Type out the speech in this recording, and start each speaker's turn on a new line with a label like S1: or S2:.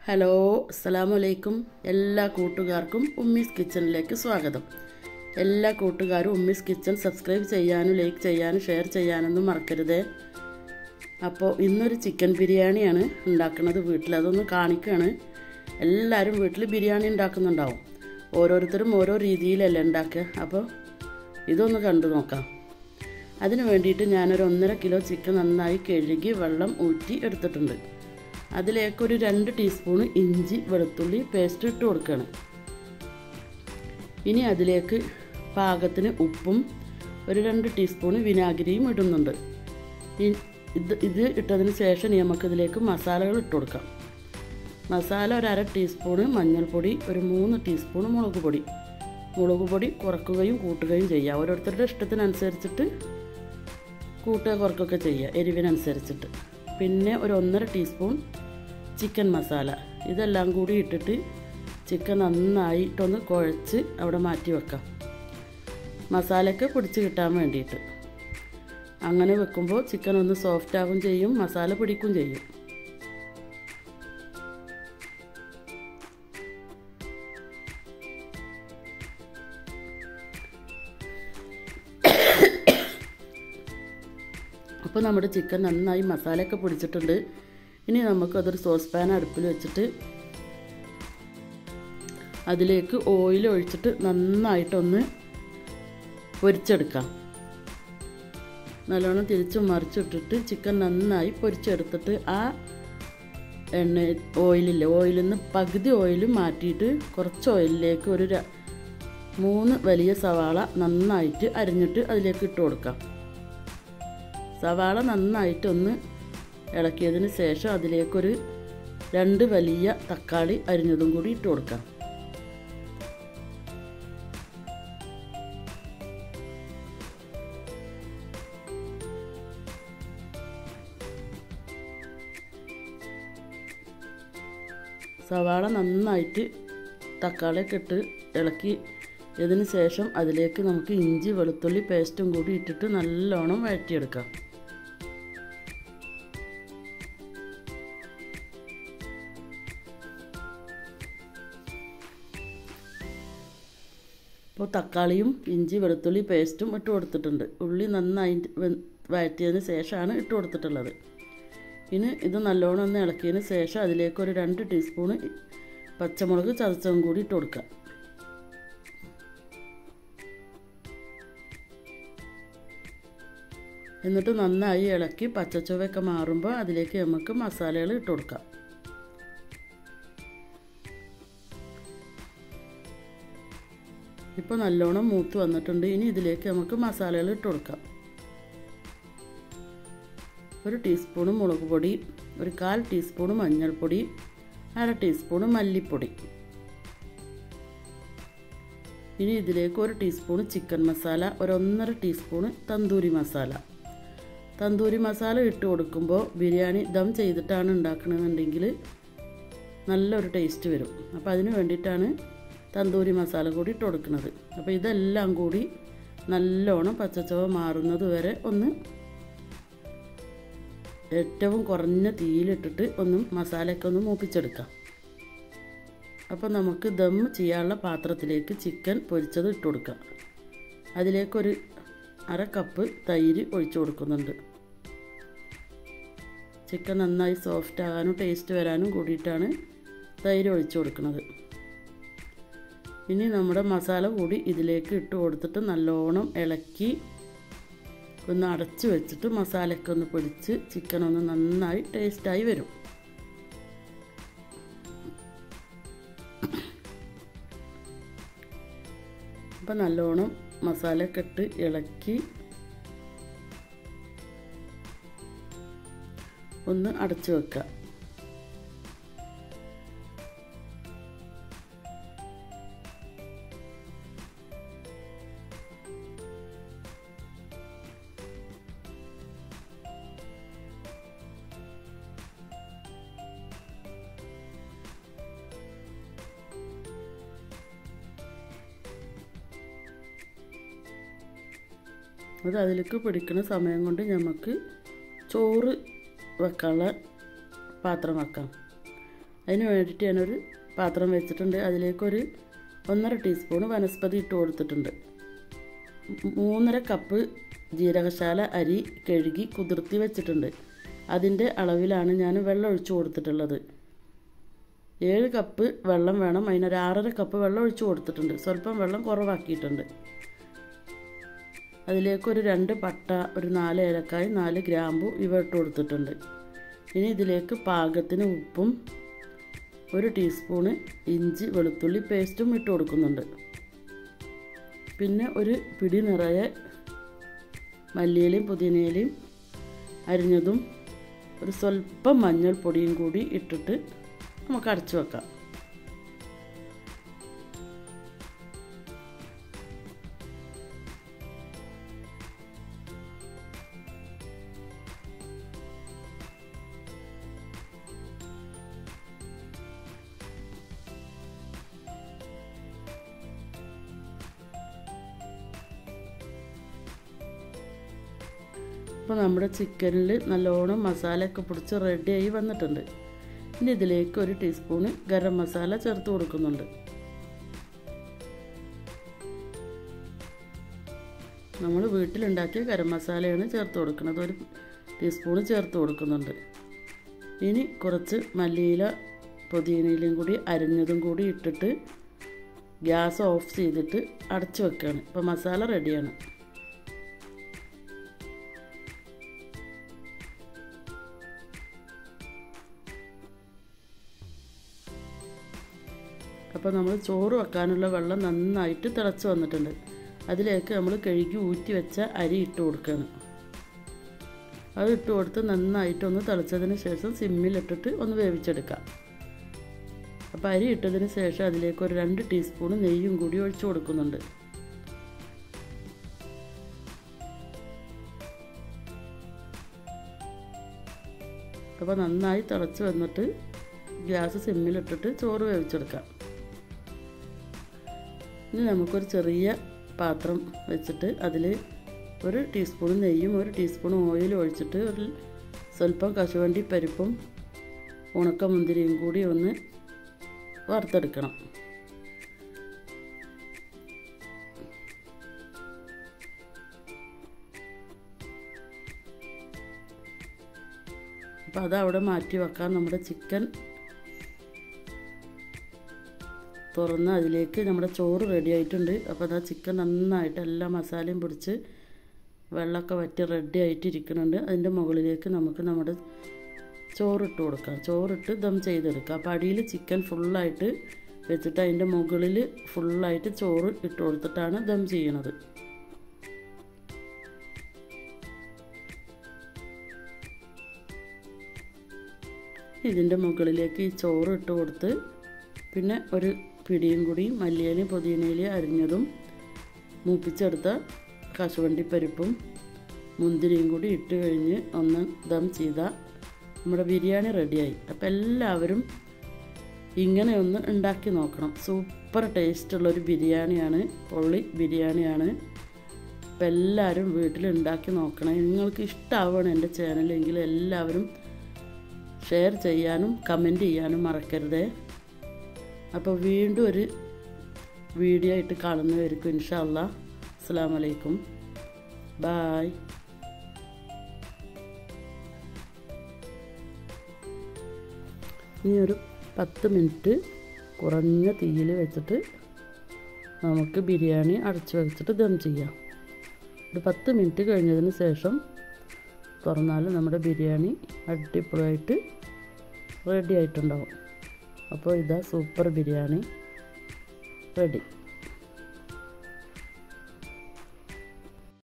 S1: hello അസ്സലാമലൈക്കും എല്ലാ കൂട്ടുകാർക്കും ഉമ്മീസ് കിച്ചണിലേക്ക് സ്വാഗതം എല്ലാ കൂട്ടുകാരും ഉമ്മീസ് കിച്ചൺ സബ്സ്ക്രൈബ് ചെയ്യാനും ലൈക്ക് ചെയ്യാനും ഷെയർ ചെയ്യാനൊന്നും മറക്കരുതേ അപ്പോൾ ഇന്നൊരു ചിക്കൻ ബിരിയാണിയാണ് ഉണ്ടാക്കുന്നത് വീട്ടിൽ അതൊന്ന് കാണിക്കുകയാണ് എല്ലാവരും വീട്ടിൽ ബിരിയാണി ഉണ്ടാക്കുന്നുണ്ടാവും ഓരോരുത്തരും ഓരോ രീതിയിലല്ലേ ഉണ്ടാക്കുക അപ്പോൾ ഇതൊന്ന് കണ്ടു നോക്കാം അതിന് വേണ്ടിയിട്ട് ഞാനൊരു ഒന്നര കിലോ ചിക്കൻ നന്നായി കഴുകി വെള്ളം ഊറ്റി എടുത്തിട്ടുണ്ട് അതിലേക്കൊരു രണ്ട് ടീസ്പൂണ് ഇഞ്ചി വെളുത്തുള്ളി പേസ്റ്റ് ഇട്ട് കൊടുക്കുകയാണ് ഇനി അതിലേക്ക് പാകത്തിന് ഉപ്പും ഒരു രണ്ട് ടീസ്പൂണ് വിനാഗിരിയും ഇടുന്നുണ്ട് ഇത് ഇത് ഇട്ടതിന് ശേഷം നമുക്കിതിലേക്ക് മസാലകൾ ഇട്ട് കൊടുക്കാം മസാല ഒരു അര ടീസ്പൂണ് മഞ്ഞൾപ്പൊടി ഒരു മൂന്ന് ടീസ്പൂൺ മുളക് പൊടി മുളക് പൊടി കുറക്കുകയും കൂട്ടുകയും ചെയ്യുക ഓരോരുത്തരുടെ ഇഷ്ടത്തിനനുസരിച്ചിട്ട് കൂട്ടുക കുറക്കുകയൊക്കെ ചെയ്യുക എരിവിനനുസരിച്ചിട്ട് പിന്നെ ഒരു ഒന്നര ടീസ്പൂൺ ചിക്കൻ മസാല ഇതെല്ലാം കൂടി ഇട്ടിട്ട് ചിക്കൻ നന്നായിട്ടൊന്ന് കുഴച്ച് അവിടെ മാറ്റി വെക്കാം മസാലയൊക്കെ പിടിച്ച് കിട്ടാൻ വേണ്ടിയിട്ട് അങ്ങനെ വെക്കുമ്പോൾ ചിക്കൻ ഒന്ന് സോഫ്റ്റ് ആവും ചെയ്യും മസാല പിടിക്കും ചെയ്യും അപ്പോൾ നമ്മുടെ ചിക്കൻ നന്നായി മസാലയൊക്കെ പിടിച്ചിട്ടുണ്ട് ഇനി നമുക്കതൊരു സോസ് പാൻ അടുപ്പിൽ വെച്ചിട്ട് അതിലേക്ക് ഓയിൽ ഒഴിച്ചിട്ട് നന്നായിട്ടൊന്ന് പൊരിച്ചെടുക്കാം നല്ലോണം തിരിച്ചും മറിച്ചിട്ടിട്ട് ചിക്കൻ നന്നായി പൊരിച്ചെടുത്തിട്ട് ആ എണ്ണ ഓയിലില്ലേ ഓയിലിൽ നിന്ന് പകുതി ഓയിൽ മാറ്റിയിട്ട് കുറച്ച് ഓയിലിലേക്ക് ഒരു മൂന്ന് വലിയ സവാള നന്നായിട്ട് അരിഞ്ഞിട്ട് അതിലേക്ക് ഇട്ട് കൊടുക്കാം സവാള നന്നായിട്ടൊന്ന് ഇളക്കിയതിന് ശേഷം അതിലേക്കൊരു രണ്ട് വലിയ തക്കാളി അരിഞ്ഞതും കൂടി ഇട്ട് കൊടുക്കാം സവാള നന്നായിട്ട് തക്കാളിയൊക്കെ ഇട്ട് ഇളക്കി ഇതിന് ശേഷം അതിലേക്ക് നമുക്ക് ഇഞ്ചി വെളുത്തുള്ളി പേസ്റ്റും കൂടി ഇട്ടിട്ട് നല്ലോണം വഴറ്റിയെടുക്കാം ഇപ്പോൾ തക്കാളിയും ഇഞ്ചി വെളുത്തുള്ളി പേസ്റ്റും ഇട്ട് കൊടുത്തിട്ടുണ്ട് ഉള്ളി നന്നായി വഴറ്റിയതിന് ശേഷമാണ് ഇട്ട് കൊടുത്തിട്ടുള്ളത് ഇനി ഇത് നല്ലോണം ഒന്ന് ഇളക്കിയതിന് ശേഷം അതിലേക്ക് ഒരു രണ്ട് ടീസ്പൂണ് പച്ചമുളക് ചതച്ചതും കൂടി ഇട്ട് കൊടുക്കുക എന്നിട്ട് നന്നായി ഇളക്കി പച്ചച്ചുവയൊക്കെ മാറുമ്പോൾ അതിലേക്ക് നമുക്ക് മസാലകൾ ഇട്ട് കൊടുക്കാം ഇപ്പോൾ നല്ലോണം മൂത്ത് വന്നിട്ടുണ്ട് ഇനി ഇതിലേക്ക് നമുക്ക് മസാലകൾ ഇട്ട് കൊടുക്കാം ഒരു ടീസ്പൂണ് മുളക് പൊടി ഒരു കാൽ ടീസ്പൂണ് മഞ്ഞൾപ്പൊടി അര ടീസ്പൂണ് മല്ലിപ്പൊടി ഇനി ഇതിലേക്ക് ഒരു ടീസ്പൂണ് ചിക്കൻ മസാല ഒരു ഒന്നര ടീസ്പൂണ് തന്തൂരി മസാല തന്തൂരി മസാല ഇട്ട് കൊടുക്കുമ്പോൾ ബിരിയാണി ദം ചെയ്തിട്ടാണ് ഉണ്ടാക്കണമെന്നുണ്ടെങ്കിൽ നല്ലൊരു ടേസ്റ്റ് വരും അപ്പോൾ അതിന് വേണ്ടിയിട്ടാണ് തന്തൂരി മസാല കൂടി ഇട്ട് കൊടുക്കുന്നത് അപ്പോൾ ഇതെല്ലാം കൂടി നല്ലോണം പച്ചച്ചവ മാറുന്നത് വരെ ഒന്ന് ഏറ്റവും കുറഞ്ഞ തീയിലിട്ടിട്ട് ഒന്ന് മസാലയൊക്കെ ഒന്ന് മൂപ്പിച്ചെടുക്കാം അപ്പോൾ നമുക്ക് ദം ചെയ്യാനുള്ള പാത്രത്തിലേക്ക് ചിക്കൻ പൊരിച്ചത് ഇട്ട് കൊടുക്കാം അതിലേക്കൊരു അര കപ്പ് തൈര് ഒഴിച്ചു കൊടുക്കുന്നുണ്ട് ചിക്കൻ നന്നായി സോഫ്റ്റ് ആകാനും ടേസ്റ്റ് വരാനും കൂടിയിട്ടാണ് തൈര് ഒഴിച്ചു കൊടുക്കുന്നത് ഇനി നമ്മുടെ മസാല കൂടി ഇതിലേക്ക് ഇട്ട് കൊടുത്തിട്ട് നല്ലോണം ഇളക്കി ഒന്ന് അടച്ച് വെച്ചിട്ട് മസാലയൊക്കെ ഒന്ന് പിടിച്ച് ചിക്കൻ ഒന്ന് നന്നായി ടേസ്റ്റായി വരും അപ്പം നല്ലോണം മസാലയൊക്കെ ഇട്ട് ഇളക്കി ഒന്ന് അടച്ചു വെക്കുക അത് അതിലേക്ക് പിടിക്കുന്ന സമയം കൊണ്ട് നമുക്ക് ചോറ് വെക്കാനുള്ള പാത്രം വെക്കാം അതിന് വേണ്ടിയിട്ട് ഞാനൊരു പാത്രം വെച്ചിട്ടുണ്ട് അതിലേക്കൊരു ഒന്നര ടീസ്പൂൺ വനസ്പതി ഇട്ട് കൊടുത്തിട്ടുണ്ട് മൂന്നര കപ്പ് ജീരകശാല അരി കഴുകി കുതിർത്തി വെച്ചിട്ടുണ്ട് അതിൻ്റെ അളവിലാണ് ഞാൻ വെള്ളം ഒഴിച്ചു കൊടുത്തിട്ടുള്ളത് ഏഴ് കപ്പ് വെള്ളം വേണം അതിനൊരു ആറര കപ്പ് വെള്ളം ഒഴിച്ചു കൊടുത്തിട്ടുണ്ട് സ്വല്പം വെള്ളം കുറവാക്കിയിട്ടുണ്ട് അതിലേക്കൊരു രണ്ട് പട്ട ഒരു നാല് ഏലക്കായ് നാല് ഗ്രാമ്പു ഇവ ഇട്ട് കൊടുത്തിട്ടുണ്ട് ഇനി ഇതിലേക്ക് പാകത്തിന് ഉപ്പും ഒരു ടീസ്പൂണ് ഇഞ്ചി വെളുത്തുള്ളി പേസ്റ്റും ഇട്ട് കൊടുക്കുന്നുണ്ട് പിന്നെ ഒരു പിടി നിറയെ മല്ലിയിലയും പുതിനയിലയും അരിഞ്ഞതും ഒരു സ്വല്പം മഞ്ഞൾപ്പൊടിയും കൂടി ഇട്ടിട്ട് നമുക്ക് അടച്ചു വെക്കാം അപ്പോൾ നമ്മുടെ ചിക്കനിൽ നല്ലോണം മസാലയൊക്കെ പിടിച്ച് റെഡിയായി വന്നിട്ടുണ്ട് ഇനി ഇതിലേക്ക് ഒരു ടീസ്പൂണ് ഗരം മസാല ചേർത്ത് കൊടുക്കുന്നുണ്ട് നമ്മൾ വീട്ടിലുണ്ടാക്കിയ ഗരം മസാലയാണ് ചേർത്ത് കൊടുക്കുന്നത് ഒരു ടീസ്പൂണ് ചേർത്ത് കൊടുക്കുന്നുണ്ട് ഇനി കുറച്ച് മല്ലിയില പുതിനയിലയും കൂടി അരിഞ്ഞതും കൂടി ഇട്ടിട്ട് ഗ്യാസ് ഓഫ് ചെയ്തിട്ട് അടച്ചു വെക്കുകയാണ് ഇപ്പോൾ മസാല റെഡിയാണ് അപ്പോൾ നമ്മൾ ചോറ് വെക്കാനുള്ള വെള്ളം നന്നായിട്ട് തിളച്ച് വന്നിട്ടുണ്ട് അതിലേക്ക് നമ്മൾ കഴുകി ഊറ്റി വെച്ച അരി ഇട്ട് കൊടുക്കുകയാണ് അത് ഇട്ട് കൊടുത്ത് നന്നായിട്ടൊന്ന് തിളച്ചതിന് ശേഷം സിമ്മിലിട്ടിട്ട് ഒന്ന് വേവിച്ചെടുക്കാം അപ്പോൾ അരി ഇട്ടതിന് ശേഷം അതിലേക്ക് ഒരു രണ്ട് ടീസ്പൂൺ നെയ്യും കൂടി ഒഴിച്ചു കൊടുക്കുന്നുണ്ട് അപ്പോൾ നന്നായി തിളച്ച് വന്നിട്ട് ഗ്യാസ് സിമ്മിലിട്ടിട്ട് ചോറ് വേവിച്ചെടുക്കാം ഇനി നമുക്കൊരു ചെറിയ പാത്രം വെച്ചിട്ട് അതിൽ ഒരു ടീസ്പൂൺ നെയ്യും ഒരു ടീസ്പൂൺ ഓയിലും ഒഴിച്ചിട്ട് ഒരു സ്വല്പം കശുവണ്ടി പരിപ്പും ഉണക്കമുന്തിരിയും കൂടി ഒന്ന് വറുത്തെടുക്കണം അപ്പോൾ അത് അവിടെ മാറ്റി വെക്കാം നമ്മുടെ ചിക്കൻ തുറന്ന് അതിലേക്ക് നമ്മുടെ ചോറ് റെഡി ആയിട്ടുണ്ട് അപ്പോൾ അതാ ചിക്കൻ നന്നായിട്ട് എല്ലാ മസാലയും പിടിച്ച് വെള്ളമൊക്കെ വറ്റി റെഡി ആയിട്ട് ഇരിക്കുന്നുണ്ട് അതിൻ്റെ മുകളിലേക്ക് നമുക്ക് നമ്മുടെ ചോറിട്ട് കൊടുക്കാം ചോറിട്ട് ദം ചെയ്തെടുക്കാം അപ്പോൾ അടിയിൽ ചിക്കൻ ഫുള്ളായിട്ട് വെച്ചിട്ട് അതിൻ്റെ മുകളിൽ ഫുള്ളായിട്ട് ചോറ് ഇട്ട് കൊടുത്തിട്ടാണ് ദം ചെയ്യണത് ഇതിൻ്റെ മുകളിലേക്ക് ഈ ചോറ് ഇട്ട് കൊടുത്ത് പിന്നെ ഒരു പിടിയും കൂടി മല്ലിയിലയും പുതിനയിലയും അരിഞ്ഞതും മൂപ്പിച്ചെടുത്ത കശുവണ്ടി പരിപ്പും മുന്തിരിയും കൂടി ഇട്ട് കഴിഞ്ഞ് ഒന്ന് ദം ചെയ്താൽ നമ്മുടെ ബിരിയാണി റെഡിയായി അപ്പോൾ എല്ലാവരും ഇങ്ങനെ ഒന്ന് ഉണ്ടാക്കി നോക്കണം സൂപ്പർ ടേസ്റ്റുള്ളൊരു ബിരിയാണിയാണ് പൊള്ളി ബിരിയാണിയാണ് അപ്പോൾ എല്ലാവരും വീട്ടിൽ ഉണ്ടാക്കി നോക്കണം നിങ്ങൾക്ക് ഇഷ്ടമാവണം എൻ്റെ ചാനലെങ്കിൽ എല്ലാവരും ഷെയർ ചെയ്യാനും കമൻറ്റ് ചെയ്യാനും മറക്കരുതേ അപ്പോൾ വീണ്ടും ഒരു വീഡിയോ ആയിട്ട് കാണുന്നവരിക്കും ഇൻഷാ അല്ലാ അസ്സാം വലൈക്കും ബായ് ഇനി ഒരു പത്ത് മിനിറ്റ് കുറഞ്ഞ തീയിൽ വെച്ചിട്ട് നമുക്ക് ബിരിയാണി അടച്ചു വെച്ചിട്ട് ദം ചെയ്യാം ഒരു പത്ത് മിനിറ്റ് കഴിഞ്ഞതിന് ശേഷം തുറന്നാൽ നമ്മുടെ ബിരിയാണി അടിപൊളിയായിട്ട് റെഡി ആയിട്ടുണ്ടാവും അപ്പോൾ ഇതാ സൂപ്പർ ബിരിയാണി റെഡി